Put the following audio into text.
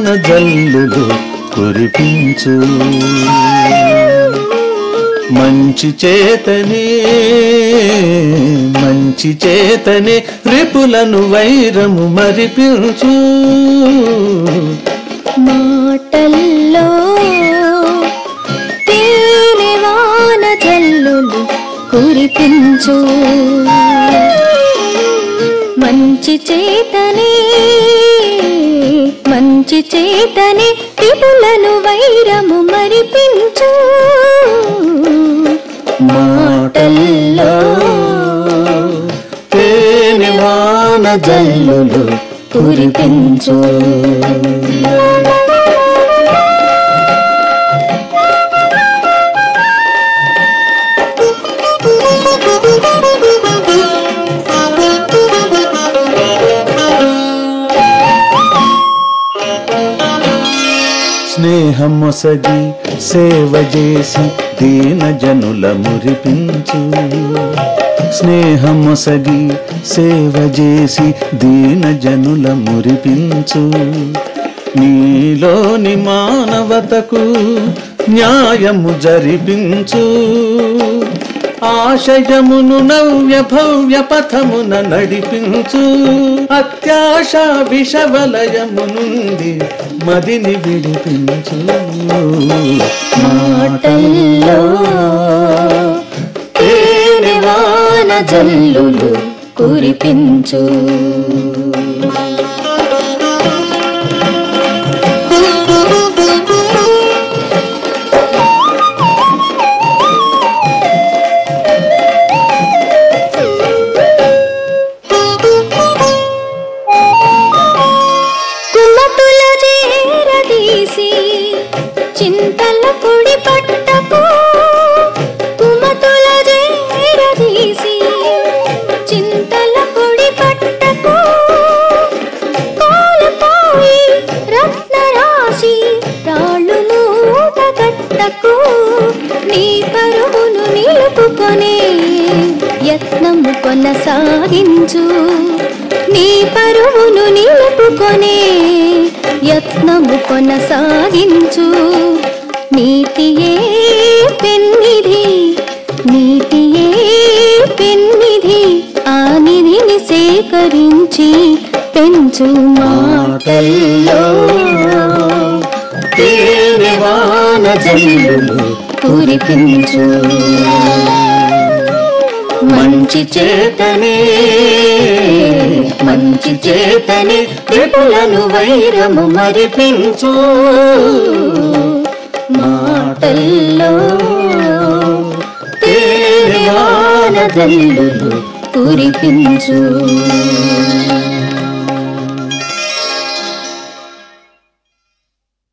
జల్లులు కురిపించు మంచి చేతనే మంచి చేతనే రిపులను వైరము మరిపించు మాటల్లో తేనె వాన జల్లులు కురిపించు మంచి చేతనే మంచి చేతనే త్రిపులను వైరము మరిపించు మాటల్లో తేనె వాన జల్లులు కురిపించు స్నేహమొసగి సేవ చేసి దీన జనుల మురిపించు స్నేహమొసగి సేవ చేసి దీన జనుల మురిపించు నీలోని మానవతకు న్యాయము జరిపించు ఆశయమును నవ్య భవ్య పథమున నడిపించు అత్యాశ విషవలయము నుండి మదిని విడిపించు మాటల్లో తేనె వాన జల్లులు కురిపించు కుమతుల చేరదీసి చింతల పొడి పట్టకు కుమతుల చేరదీసి చింతల పొడి పట్టకు కోల్పోయి రత్నరాశి రాళ్ళు మూట కట్టకు నీ పరుగును నిలుపుకొనే యత్నము కొనసాగించు నీ పరువును నిలుపుకొనే యత్నము కొనసాగించు నీతియే పెన్నిధి నీతియే పెన్నిధి ఆ నిధిని సేకరించి పెంచు మాటల్లో తేనె వాన జల్లులు కురిపించు మంచి చేతనే మంచి చేతనే త్రిపులను వైరము మరిపించు మాటల్లో తేనె వాన జల్లులు కురిపించు